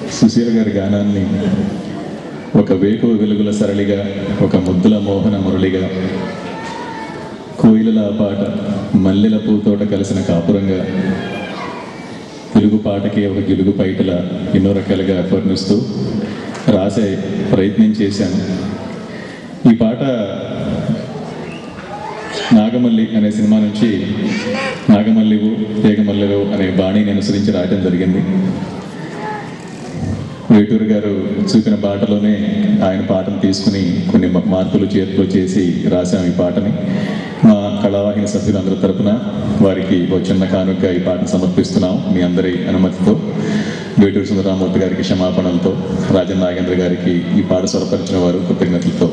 సుశీల గారి గానాన్ని ఒక వేకువ వెలుగుల సరళిగా ఒక ముద్దుల మోహన మురళిగా కోయిలల పాట మల్లెల పూతోట కలిసిన కాపురంగా తెలుగు పాటకి ఒక గిలుగు పైటల ఎన్నో రకాలుగా వర్ణిస్తూ రాసే ప్రయత్నం చేశాను ఈ పాట నాగమల్లి అనే సినిమా నుంచి నాగమల్లివు తీగమల్లివు అనే బాణిని అనుసరించి రాయడం జరిగింది వేటూరు గారు చూపిన పాటలోనే ఆయన పాటను తీసుకుని కొన్ని మ- మార్పులు చేర్పులు చేసి రాశాం ఈ పాటని మా కళావాహిని సభ్యులందరి తరపున వారికి ఒక చిన్న కానుక ఈ పాటను సమర్పిస్తున్నాం మీ అందరి అనుమతితో వేటూరు సుందరరామూర్తి గారికి క్షమాపణలతో రాజన్ నాగేంద్ర గారికి ఈ పాట స్వరపరిచిన వారు కృతజ్ఞతలతో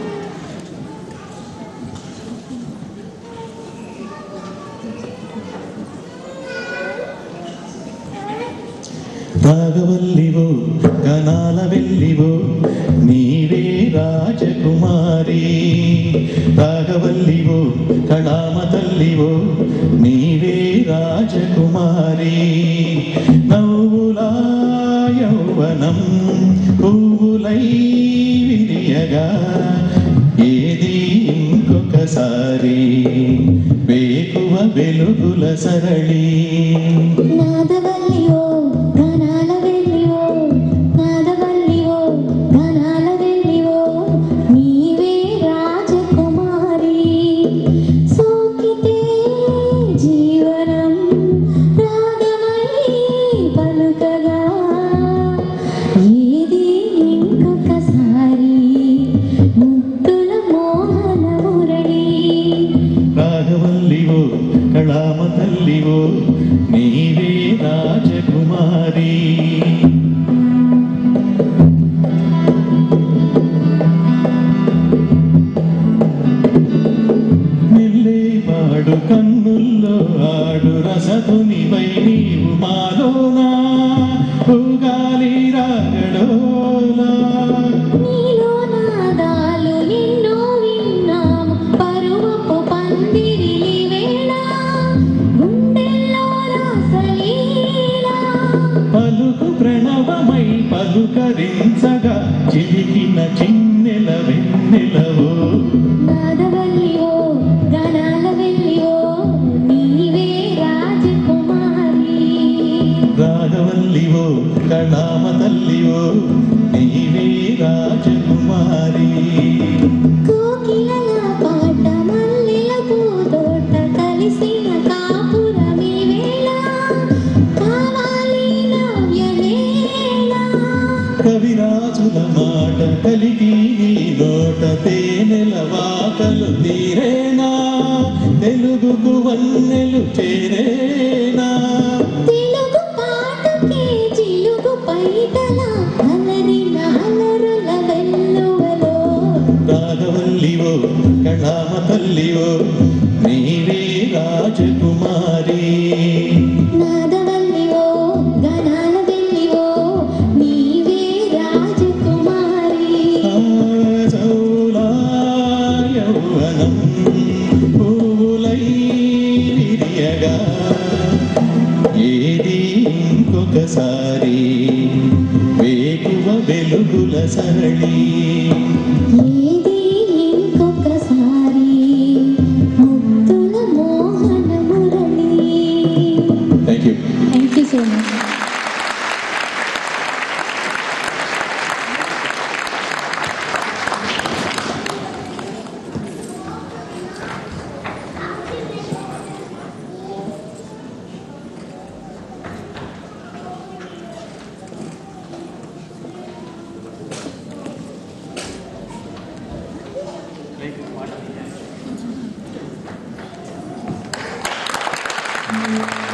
రాగవల్లివో గనాల వెళ్ళివో నీవే రాజకుమారి రాగవల్లివో కళామ తల్లివో నీవే రాజకుమారి నవ్వులా యౌవనం పువ్వులై విరియగా ఏది ఇంకొకసారి వేకువ వెలుగుల సరళి నాదవల్లివో గనాల వెళ్ళివో నాదవల్లివో గనాల వెళ్ళివో నీవే రాజకుమారి సోకితే జీవనం రాగమై పలుకగా ఏది ఇంకొకసారి ముద్దుల మోహన మురళి రాఘవల్లివో కళామ తల్లివో నీవే రాజకుమారి మెల్లే పాడు కన్నుల్లో ఆడు రసధునిపై నీవు మాలోనా ఊగాలి రాగడోలా నీలో నాదాలు ఎన్నో విన్నాము పరువపు పందిరిలి వేళ గుండెల్లో రాసలీల పలుకు ప్రణవమై పలుకరించగా చిలికిన చిన్నెల వెన్నెలవో నాదవల్లివో గణాల వెళ్ళివో నీవే రాజకుమారి రాఘవల్లివో కళామ తల్లివో నీవే రాజకుమారి కోకిలల పాట మల్లెల పూతోట కలిసిన కాపురమి వేళ కావాలి నవ్యవేళ కవిరాజుల మాట కలిగి నీ నోట తేనెల వాకలు తీరేనా తెలుగుకు వన్నెలు చేరేనా తెలుగు పాటకే చిలుగు పైటల అలరిన అలరుల వెల్లువలో రాఘవల్లివో కళామ తల్లివో నీవే రాజకుమారి నాదవల్లివో గణాల వెళ్ళివో నీవే రాజకుమారి ఆజౌలా యౌవనం పూలై విరియగా ఏది ఇంకొకసారి వేకువ వెలుగుల సరళి ఏది ఇంకొకసారి ముద్దుల మోహన మురళి thank you thank you so much Thank